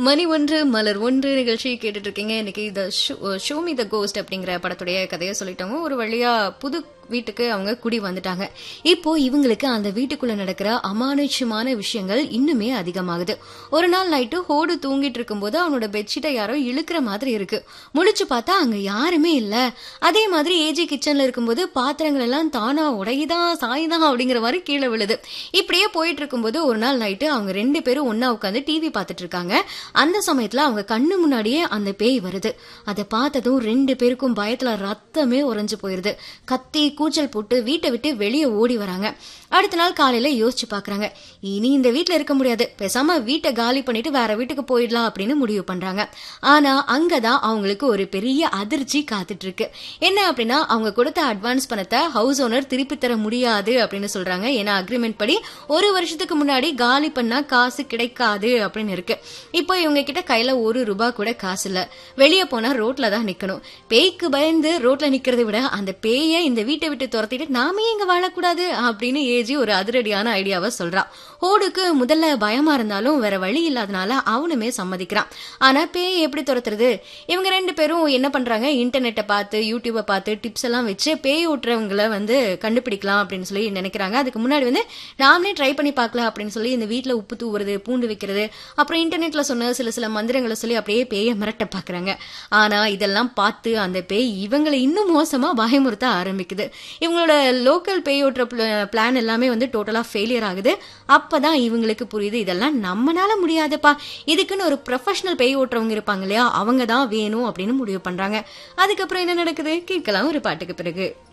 மணி ஒன்று மலர் ஒன்று நிகழ்ச்சி கேட்டுட்டு இருக்கீங்க இன்னைக்கு the show me the ghost அப்படிங்கிற படத்துடைய கதையை சொல்லிட்டாங்க ஒரு வழியா புது வீட்டுக்கு அவங்க குடி வந்துட்டாங்க இப்போ இவங்களுக்கு அந்த வீட்டுக்குள்ள நடக்கிற அமானுஷ்யமான விஷயங்கள் இன்னுமே அதிகமாகுது ஒரு நாள் நைட்டு ஹோடு தூங்கிட்டு இருக்கும்போது அவனோட பெட்ஷீட்டை யாரோ இழுக்கிற மாதிரி இருக்கு முழிச்சு பார்த்தா அங்க யாருமே இல்ல அதே மாதிரி ஏஜி கிச்சன்ல இருக்கும்போது பாத்திரங்கள் எல்லாம் தானா உடையுதான் சாயுதான் அப்படிங்கிற மாதிரி கீழே விழுது இப்படியே போயிட்டு இருக்கும்போது ஒரு நாள் நைட்டு அவங்க ரெண்டு பேரும் ஒன்னா உட்காந்து டிவி பார்த்துட்டு இருக்காங்க அந்த சமயத்துல அவங்க கண்ணு முன்னாடியே அந்த பேய் வருது அதை பார்த்ததும் ரெண்டு பேருக்கும் பயத்துல ரத்தமே உறைஞ்சு போயிருது கத்தி கூச்சல் போட்டு வீட்டை விட்டு வெளியே ஓடி வராங்க அடுத்த நாள் காலையில யோசிச்சு பாக்குறாங்க இனி இந்த வீட்ல இருக்க முடியாது பேசாம வீட்டை காலி பண்ணிட்டு வேற வீட்டுக்கு போயிடலாம் அப்படின்னு முடிவு பண்றாங்க ஆனா அங்கதான் அவங்களுக்கு ஒரு பெரிய அதிர்ச்சி காத்துட்டு இருக்கு என்ன அப்படின்னா அவங்க கொடுத்த அட்வான்ஸ் பணத்தை ஹவுஸ் ஓனர் திருப்பி தர முடியாது அப்படின்னு சொல்றாங்க ஏன்னா அக்ரிமெண்ட் படி ஒரு வருஷத்துக்கு முன்னாடி காலி பண்ணா காசு கிடைக்காது அப்படின்னு இருக்கு இப்போ இவங்க கிட்ட கையில ஒரு ரூபாய் கூட காசு இல்ல வெளியே போனா ரோட்ல தான் நிக்கணும் பேய்க்கு பயந்து ரோட்ல நிக்கிறதை விட அந்த பேயை இந்த வீட்டை விட்டு துரத்திட்டு நாமே இங்க வாழக்கூடாது அப்படின்னு ஏஜி ஒரு அதிரடியான ஐடியாவை சொல்றான் ஹோடுக்கு முதல்ல பயமா இருந்தாலும் வேற வழி இல்லாதனால அவனுமே சம்மதிக்கிறான் ஆனா பேய் எப்படி துரத்துறது இவங்க ரெண்டு பேரும் என்ன பண்றாங்க இன்டர்நெட்டை பார்த்து யூடியூபை பார்த்து டிப்ஸ் எல்லாம் வச்சு பேய் ஓட்டுறவங்களை வந்து கண்டுபிடிக்கலாம் அப்படின்னு சொல்லி நினைக்கிறாங்க அதுக்கு முன்னாடி வந்து நாமளே ட்ரை பண்ணி பார்க்கலாம் அப்படின்னு சொல்லி இந்த வீட்டுல உப்பு தூவுறது பூண்டு வைக்கிறது அப்புறம் இன்டர்நெட்ல சொன்ன சில சில மந்திரங்களை சொல்லி அப்படியே பேயை மிரட்ட பாக்குறாங்க ஆனா இதெல்லாம் பார்த்து அந்த பேய் இவங்களை இன்னும் மோசமா பயமுறுத்த ஆரம்பிக்குது இவங்களோட லோக்கல் பேய் ஓட்டுற பிளான் எல்லாமே வந்து டோட்டலா ஃபெயிலியர் ஆகுது அப்பதான் இவங்களுக்கு புரியுது இதெல்லாம் நம்மனால முடியாதுப்பா இதுக்குன்னு ஒரு ப்ரொஃபஷனல் பேய் ஓட்டுறவங்க இருப்பாங்க இல்லையா அவங்க தான் வேணும் அப்படின்னு முடிவு பண்றாங்க அதுக்கப்புறம் என்ன நடக்குது கேட்கலாம் ஒரு பாட்டுக்கு பிறகு